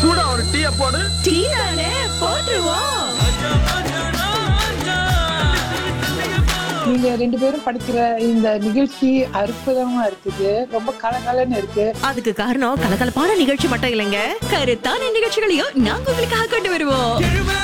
சூடா ஒரு டீய போடு டீ தானே போட்டுருவோம் நீங்க ரெண்டு பேரும் படிக்கிற இந்த நிகழ்ச்சி அற்புதமா இருக்குது ரொம்ப கலகலன்னு இருக்கு அதுக்கு காரணம் கலகலப்பான நிகழ்ச்சி மட்டும் இல்லைங்க கருத்தான நிகழ்ச்சிகளையும் நாங்க உங்களுக்காக கொண்டு வருவோம்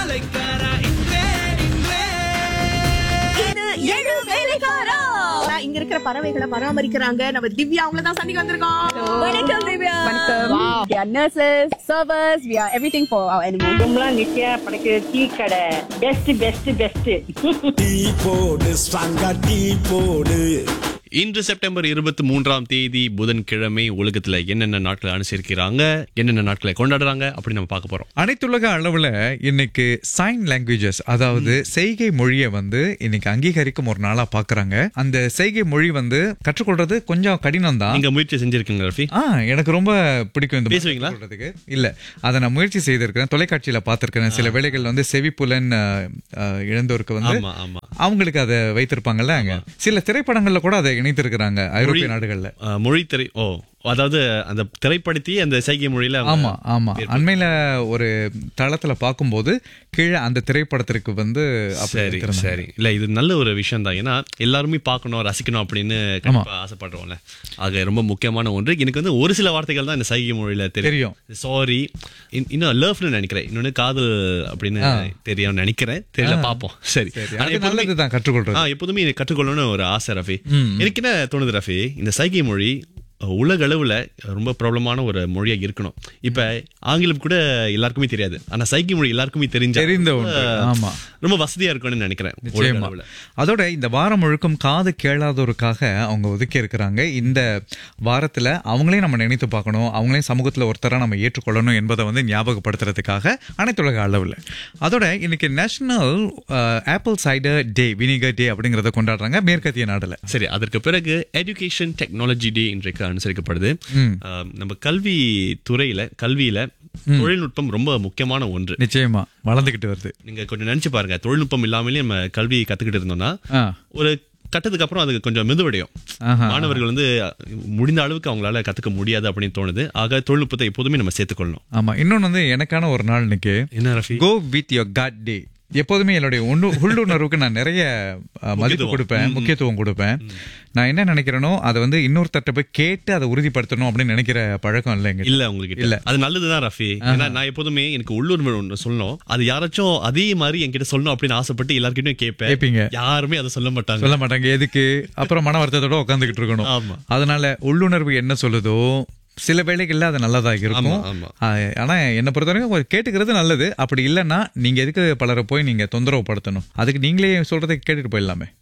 இது ஏழு வேலைக்காரா. இங்க இருக்கிற பறவைகளை பராமரிக்கிறாங்க நம்ம திவ்யா அவங்கள தான் சந்திக்க வந்திருக்கோம் வணக்கம் Divya Wow. We are nurses, servers, we are everything for our animals. கும்பலாம் Nithya படைக்கிற டீ கடை பெஸ்ட் பெஸ்ட் பெஸ்ட் டீ போடு ஸ்ட்ராங்கா டீ போடு இன்று செப்டம்பர் இருபத்தி மூன்றாம் தேதி புதன்கிழமை உலகத்துல என்னென்ன நாட்களை அனுசரிக்கிறாங்க என்னென்ன நாட்களை கொண்டாடுறாங்க அப்படி நம்ம பார்க்க போறோம் அனைத்துலக அளவுல இன்னைக்கு சைன் லாங்குவேஜஸ் அதாவது செய்கை மொழியை வந்து இன்னைக்கு அங்கீகரிக்கும் ஒரு நாளா பாக்குறாங்க அந்த செய்கை மொழி வந்து கற்றுக்கொள்றது கொஞ்சம் கடினம் தான் நீங்க முயற்சி செஞ்சிருக்கீங்க ரஃபி ஆ எனக்கு ரொம்ப பிடிக்கும் இந்த பேசுவீங்களா? சொல்றதுக்கு இல்ல அதை நான் முயற்சி செய்திருக்கிறேன் தொலைக்காட்சியில பார்த்திருக்கிறேன் சில வேளைகள் வந்து செவிப்புலன் அஹ், அஹ், இழந்தோருக்கு வந்து ஆமா ஆமா அவங்களுக்கு அதை வைத்திருப்பாங்கல்ல அங்க சில திரைப்படங்கள்ல கூட அதை இணைத்திருக்கிறாங்க ஐரோப்பிய நாடுகள்ல அஹ், மொழி திரை ஓ அதாவது அந்த திரைப்படுத்தி அந்த சைகை மொழியில அவங்க- ஆமா ஆமா அண்மையில ஒரு தளத்துல பார்க்கும்போது கீழே அந்த திரைப்படத்திற்கு வந்து அப்படி சரி வைத்திருந்தாங்க. சரி இல்ல இது நல்ல ஒரு விஷயம் தான் ஏன்னா எல்லாருமே பார்க்கணும் ரசிக்கணும் அப்படின்னு கண்டிப்பா ஆசைப்படுறோம்ல ஆக ரொம்ப முக்கியமான ஒன்று எனக்கு வந்து ஒரு சில வார்த்தைகள் தான் இந்த சைகை மொழியில தெரியும் சாரி இன்னும் லவ்னு நினைக்கிறேன் இன்னொன்னு காதல் அப்படின்னு தெரியும் நினைக்கிறேன் தெரியல பாப்போம் சரி சரி, ஆனா அது எப்போதுமே- நல்லதுதான் கற்றுக்கொள்றது ஆ, எப்போதுமே இதை கற்றுக்கொள்ளணும்னு ஒரு ஆசை ரஃபி எனக்கு என்ன தோணுது ரஃபி இந்த சைகை மொழி உலக அளவுல ரொம்ப பிரபலமான ஒரு மொழியா இருக்கணும் இப்ப ஆங்கிலம் கூட எல்லாருக்குமே தெரியாது ஆனா சைகை மொழி எல்லாருக்குமே தெரிஞ்ச தெரிந்த ஒன்று, ஆமா. ரொம்ப வசதியா இருக்கும்னு நினைக்கிறேன் உலக நிச்சயமா அளவுல. அதோட இந்த வாரம் முழுக்கும் காது கேளாதோருக்காக அவங்க ஒதுக்கி இருக்கிறாங்க இந்த வாரத்துல அவங்களையும் நம்ம நினைத்து பார்க்கணும் அவங்களையும் சமூகத்துல ஒருத்தரா நம்ம ஏற்றுக்கொள்ளணும் என்பதை வந்து ஞாபகப்படுத்துறதுக்காக அனைத்துலக அளவுல அதோட இன்னைக்கு National Apple Cider Day Vinegar Day அப்படிங்கறத கொண்டாடுறாங்க மேற்கத்திய நாடுல சரி அதற்கு பிறகு எஜுகேஷன் டெக்னாலஜி டே இன்றைக்கு அனுசரிக்கப்படுது ஆஹ், நம்ம கல்வி துறையில கல்வியில தொழில்நுட்பம் ரொம்ப முக்கியமான ஒன்று நிச்சயமா வளர்ந்துகிட்டு வருது நீங்க கொஞ்சம் நினைச்சு பாருங்க தொழில்நுட்பம் இல்லாமலே நம்ம கல்வி கத்துக்கிட்டு இருந்தோம்னா ஆ. ஒரு கட்டத்துக்கு அப்புறம் அது கொஞ்சம் மெதுவடையும் ஆஹா. மாணவர்கள் வந்து முடிந்த அளவுக்கு அவங்களால கத்துக்க முடியாது அப்படின்னு தோணுது ஆக தொழில்நுட்பத்தை எப்போதுமே நம்ம சேர்த்துக்கொள்ளணும் ஆமா இன்னொன்னு வந்து எனக்கான ஒரு நாள் இன்னைக்கு என்ன Rafi go with your God day எப்போதுமே என்னுடைய உண்டு- உள்ளுணர்வுக்கு நான் நிறைய அஹ், மதிப்பு முக்கியத்துவம். கொடுப்பேன் முக்கியத்துவம் கொடுப்பேன் நான் என்ன நினைக்கிறேனோ அதை வந்து இன்னொருத்தட்ட போய் கேட்டு அதை உறுதிப்படுத்தணும் அப்படின்னு நினைக்கிற பழக்கம் இல்லை எங்க இல்ல உங்களுக்கு இல்ல அது நல்லதுதான் ரஃபி ஏன்னா நான் எப்போதுமே எனக்கு உள்ளூர் ஒன்று சொல்லணும் அது யாராச்சும் அதே மாதிரி என்கிட்ட சொல்லணும் அப்படின்னு ஆசைப்பட்டு எல்லார்கிட்டயும் கேட்பேன் கேட்பீங்க. யாருமே அதை சொல்ல மாட்டாங்க சொல்ல மாட்டாங்க எதுக்கு அப்புறம் மன வருத்தத்தோட உட்காந்துக்கிட்டு இருக்கணும் ஆமா. அதனால உள்ளுணர்வு என்ன சொல்லுதோ சில வேளைகள்ல அது நல்லதா இருக்கும் ஆமா, ஆமா. ஆ, ஆனா என்ன பொறுத்தவரைக்கும் ஒரு கேட்டுக்கிறது நல்லது அப்படி இல்லைன்னா நீங்க எதுக்கு பலரை போய் நீங்க தொந்தரவு படுத்தணும் அதுக்கு நீங்களே சொல்றதை கேட்டுட்டு போயிடலாமே